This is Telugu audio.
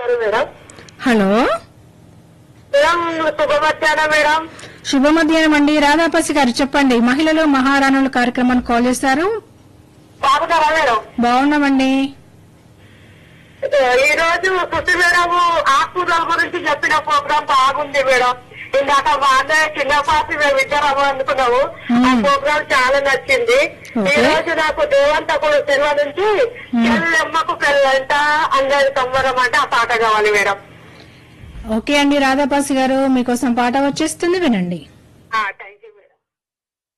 హలో మేడం హలో మేడం శుభ మధ్యాహ్నం మేడం శుభ మధ్యాహ్నం అండి రాధాపసి గారు చెప్పండి మహిళలు మహారాణులు కార్యక్రమాన్ని కాల్ చేశారు బాగున్నారా మేడం బాగున్నామండి ఈ రోజు సుశీ మేడం ఆకుకూరల గురించి చెప్పిన ప్రోగ్రామ్ బాగుంది మేడం ఇందాక మా అన్నయ్య చిన్న పాసి మేము ఇద్దరం అనుకున్నాము ఆ ప్రోగ్రామ్ చాలా నచ్చింది ఓకే. ఈ రోజు నాకు దేవంతకుడు సినిమా నుంచి చెల్లెమ్మకు పెళ్ళంట అందరి సంబరం అంటే ఆ పాట కావాలి మేడం ఓకే అండి రాధాపసి గారు మీకోసం పాట వచ్చేస్తుంది వినండి థ్యాంక్